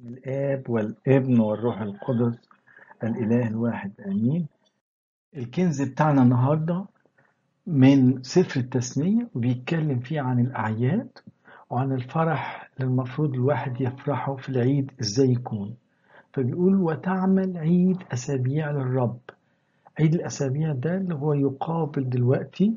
الآب والابن والروح القدس الإله الواحد آمين الكنز بتاعنا النهاردة من سفر التثنية وبيتكلم فيه عن الأعياد وعن الفرح اللي المفروض الواحد يفرحه في العيد إزاي يكون فبيقول وتعمل عيد أسابيع للرب عيد الأسابيع ده اللي هو يقابل دلوقتي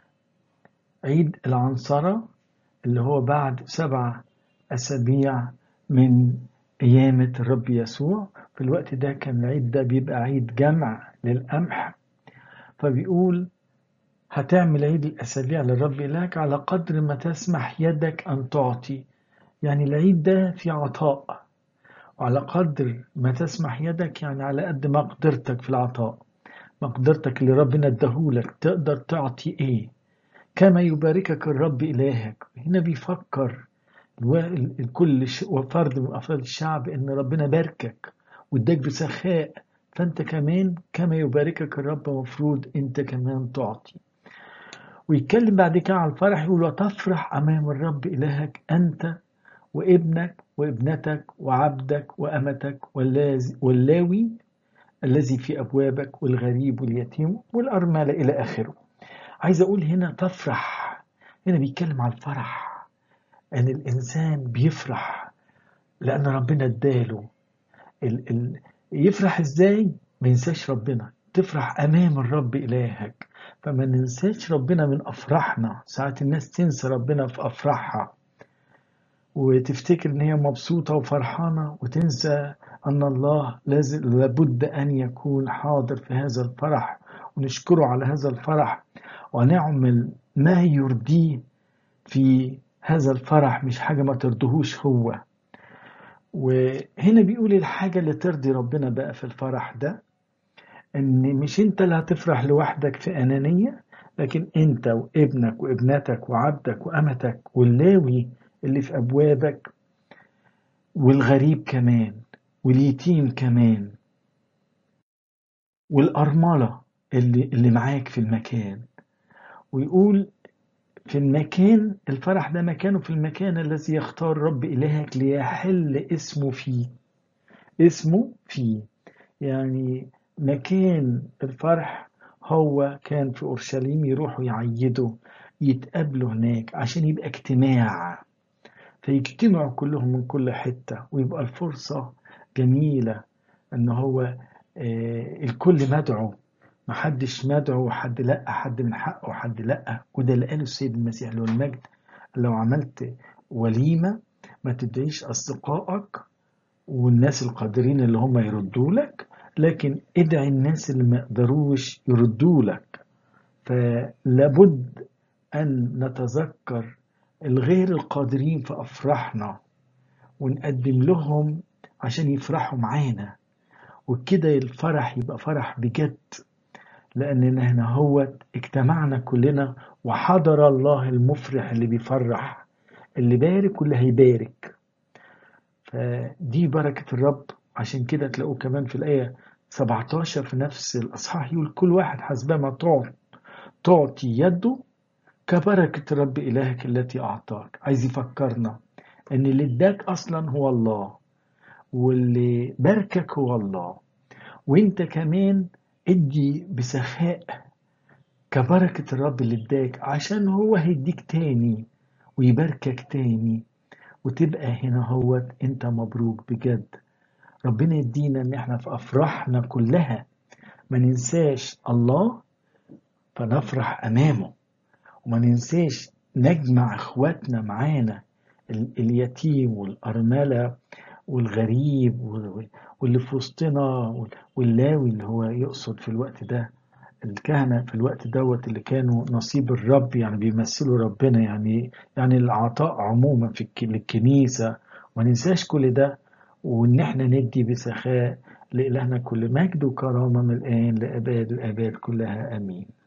عيد العنصرة اللي هو بعد سبع أسابيع من قيامة الرب يسوع في الوقت ده كان العيد ده بيبقى عيد جمع للقمح فبيقول هتعمل عيد الأسابيع للرب إلهك على قدر ما تسمح يدك أن تعطي يعني العيد ده في عطاء وعلى قدر ما تسمح يدك يعني على قد ما قدرتك في العطاء مقدرتك اللي ربنا اداهولك تقدر تعطي ايه كما يباركك الرب إلهك هنا بيفكر كل فرد من أفراد الشعب إن ربنا باركك واداك بسخاء فأنت كمان كما يباركك الرب مفروض أنت كمان تعطي ويتكلم بعد كده على الفرح يقول وتفرح أمام الرب إلهك أنت وابنك وابنتك وعبدك وأمتك واللاوي الذي في أبوابك والغريب واليتيم والأرملة إلى آخره عايز أقول هنا تفرح هنا بيتكلم على الفرح أن الإنسان بيفرح لأن ربنا اداله ال ال يفرح إزاي؟ ما ينساش ربنا تفرح أمام الرب إلهك فما ننساش ربنا من أفراحنا ساعات الناس تنسى ربنا في أفراحها وتفتكر إن هي مبسوطة وفرحانة وتنسى أن الله لازم لابد أن يكون حاضر في هذا الفرح ونشكره على هذا الفرح ونعمل ما يرضيه في هذا الفرح مش حاجة ما ترضهوش هو وهنا بيقول الحاجة اللي ترضي ربنا بقى في الفرح ده ان مش انت اللي هتفرح لوحدك في انانية لكن انت وابنك وابنتك وعبدك وامتك واللاوي اللي في ابوابك والغريب كمان واليتيم كمان والأرملة اللي, اللي معاك في المكان ويقول في المكان الفرح ده مكانه في المكان الذي يختار رب إلهك ليحل اسمه فيه اسمه فيه يعني مكان الفرح هو كان في أورشليم يروحوا يعيدوا يتقابلوا هناك عشان يبقى اجتماع فيجتمعوا كلهم من كل حتة ويبقى الفرصة جميلة ان هو آه الكل مدعو محدش مدعو حد لا حد من حقه حد لا وده اللي قاله السيد المسيح له المجد لو عملت وليمة ما تدعيش أصدقائك والناس القادرين اللي هم يردوا لك لكن ادعي الناس اللي ما يقدروش يردوا لك فلابد أن نتذكر الغير القادرين في أفراحنا ونقدم لهم عشان يفرحوا معانا وكده الفرح يبقى فرح بجد لأننا هنا هو اجتمعنا كلنا وحضر الله المفرح اللي بيفرح اللي بارك واللي هيبارك فدي بركة الرب عشان كده تلاقوه كمان في الآية 17 في نفس الأصحاح يقول كل واحد حسبما تعطي تعطي يده كبركة الرب إلهك التي أعطاك عايز يفكرنا أن اللي اداك أصلا هو الله واللي باركك هو الله وانت كمان ادي بسخاء كبركة الرب اللي اداك عشان هو هيديك تاني ويباركك تاني وتبقى هنا هو انت مبروك بجد ربنا يدينا ان احنا في افراحنا كلها ما ننساش الله فنفرح امامه وما ننساش نجمع اخواتنا معانا اليتيم والارمله والغريب واللي في وسطنا واللاوي اللي هو يقصد في الوقت ده الكهنة في الوقت دوت اللي كانوا نصيب الرب يعني بيمثلوا ربنا يعني يعني العطاء عموما في الكنيسة ما ننساش كل ده وان احنا ندي بسخاء لإلهنا كل مجد وكرامة من الآن لأباد الآباد كلها آمين